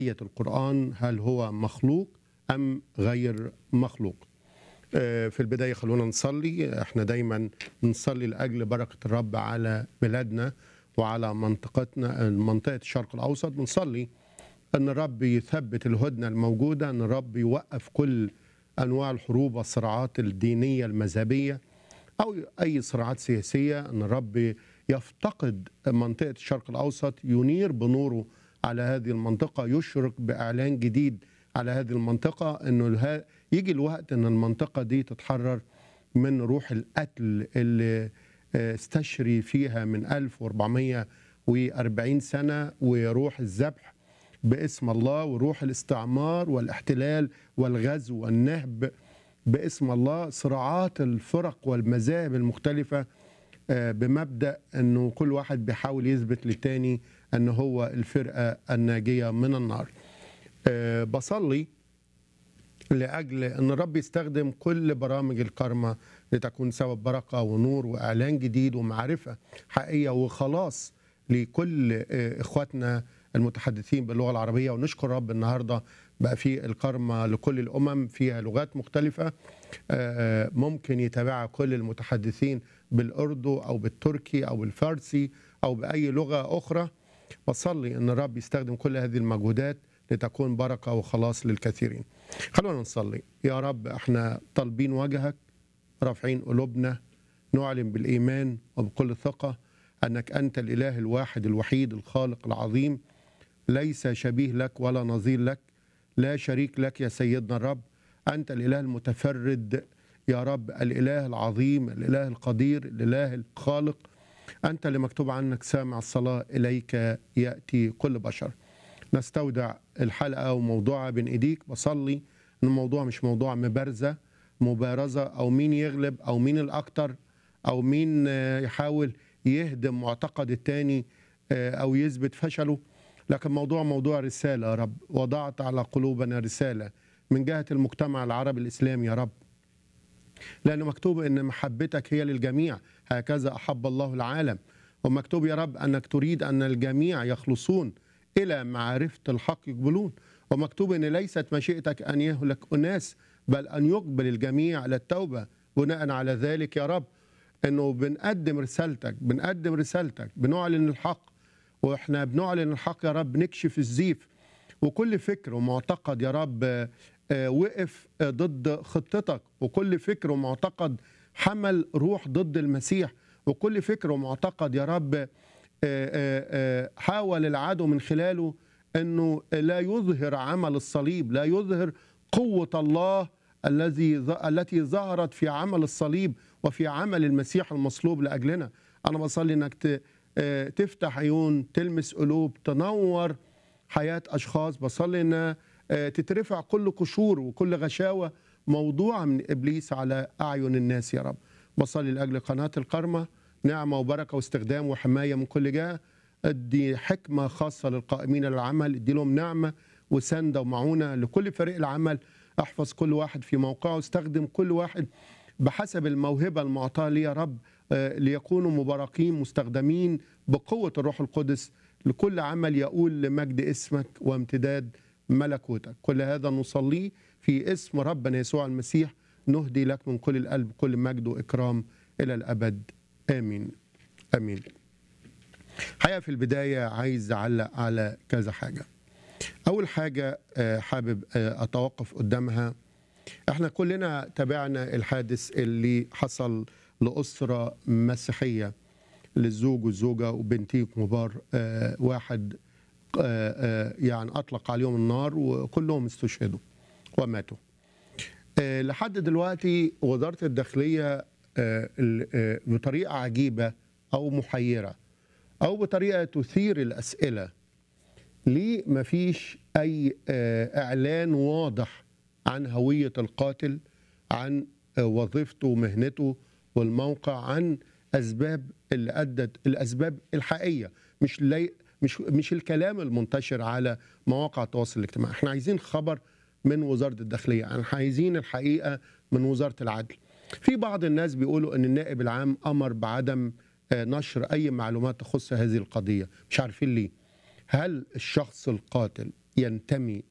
آية القرآن هل هو مخلوق أم غير مخلوق آه، في البداية خلونا نصلي احنا دايما نصلي لأجل بركة الرب على بلادنا وعلى منطقتنا منطقة الشرق الأوسط بنصلي أن الرب يثبت الهدنة الموجودة أن الرب يوقف كل أنواع الحروب والصراعات الدينية المذهبية أو أي صراعات سياسية أن الرب يفتقد منطقة الشرق الأوسط ينير بنوره على هذه المنطقة يشرق بإعلان جديد على هذه المنطقة أنه اله- يجي الوقت أن المنطقة دي تتحرر من روح القتل اللي آه، استشري فيها من 1440 سنة وروح الذبح باسم الله وروح الاستعمار والاحتلال والغزو والنهب باسم الله صراعات الفرق والمذاهب المختلفة آه، بمبدأ أنه كل واحد بيحاول يثبت للتاني أن هو الفرقة الناجية من النار آه، بصلي لأجل أن الرب يستخدم كل برامج الكرمة لتكون سبب بركة ونور وإعلان جديد ومعرفة حقيقية وخلاص لكل آه، إخواتنا المتحدثين باللغة العربية ونشكر رب النهاردة بقى في الكرمة لكل الأمم فيها لغات مختلفة آه، ممكن يتابعها كل المتحدثين بالأردو أو بالتركي أو بالفارسي أو بأي لغة أخرى بصلي أن الرب يستخدم كل هذه المجهودات لتكون بركة وخلاص للكثيرين خلونا نصلي يا رب احنا طالبين وجهك رافعين قلوبنا نعلن بالإيمان وبكل ثقة أنك أنت الإله الواحد الوحيد الخالق العظيم ليس شبيه لك ولا نظير لك لا شريك لك يا سيدنا الرب أنت الإله المتفرد يا رب الإله العظيم الإله القدير الإله الخالق أنت اللي مكتوب عنك سامع الصلاة إليك يأتي كل بشر نستودع الحلقة وموضوعها بين إيديك بصلي إن الموضوع مش موضوع مبارزة مبارزة أو مين يغلب أو مين الأكتر أو مين آه، يحاول يهدم معتقد التاني آه، أو يثبت فشله لكن موضوع موضوع رسالة يا رب وضعت على قلوبنا رسالة من جهة المجتمع العربي الإسلامي يا رب لأنه مكتوب أن محبتك هي للجميع هكذا أحب الله العالم ومكتوب يا رب أنك تريد أن الجميع يخلصون إلى معرفة الحق يقبلون ومكتوب أن ليست مشيئتك أن يهلك أناس بل أن يقبل الجميع على التوبة بناء على ذلك يا رب أنه بنقدم رسالتك بنقدم رسالتك بنعلن الحق وإحنا بنعلن الحق يا رب نكشف الزيف وكل فكر ومعتقد يا رب آه، آه، وقف آه، ضد خطتك وكل فكر ومعتقد حمل روح ضد المسيح وكل فكر ومعتقد يا رب آه، آه، آه، حاول العدو من خلاله انه لا يظهر عمل الصليب لا يظهر قوة الله الذي ظ- التي ظهرت في عمل الصليب وفي عمل المسيح المصلوب لاجلنا انا بصلي انك ت- آه، تفتح عيون تلمس قلوب تنور حياة أشخاص بصلي إن آه، تترفع كل قشور وكل غشاوة موضوعة من إبليس على أعين الناس يا رب بصلي لأجل قناة القرمة نعمة وبركة واستخدام وحماية من كل جهة ادي حكمة خاصة للقائمين على العمل ادي لهم نعمة وسندة ومعونة لكل فريق العمل احفظ كل واحد في موقعه استخدم كل واحد بحسب الموهبة المعطاة لي يا رب آه، ليكونوا مباركين مستخدمين بقوة الروح القدس لكل عمل يقول لمجد اسمك وامتداد ملكوتك كل هذا نصليه في اسم ربنا يسوع المسيح نهدي لك من كل القلب كل مجد وإكرام إلى الأبد آمين آمين حقيقة في البداية عايز أعلق على كذا حاجة أول حاجة آه، حابب آه، أتوقف قدامها احنا كلنا تابعنا الحادث اللي حصل لأسرة مسيحية للزوج والزوجة وبنتين كبار آه، واحد آه، آه، يعني أطلق عليهم النار وكلهم استشهدوا وماتوا آه، لحد دلوقتي وزارة الداخلية آه، ال- آه، بطريقة عجيبة أو محيرة أو بطريقة تثير الأسئلة ليه مفيش أي آه، إعلان واضح عن هوية القاتل عن آه، وظيفته ومهنته والموقع عن أسباب اللي أدت الأسباب الحقيقية مش لي مش مش الكلام المنتشر على مواقع التواصل الاجتماعي احنا عايزين خبر من وزارة الداخلية احنا عايزين الحقيقة من وزارة العدل في بعض الناس بيقولوا ان النائب العام امر بعدم آه، نشر اي معلومات تخص هذه القضية مش عارفين ليه هل الشخص القاتل ينتمي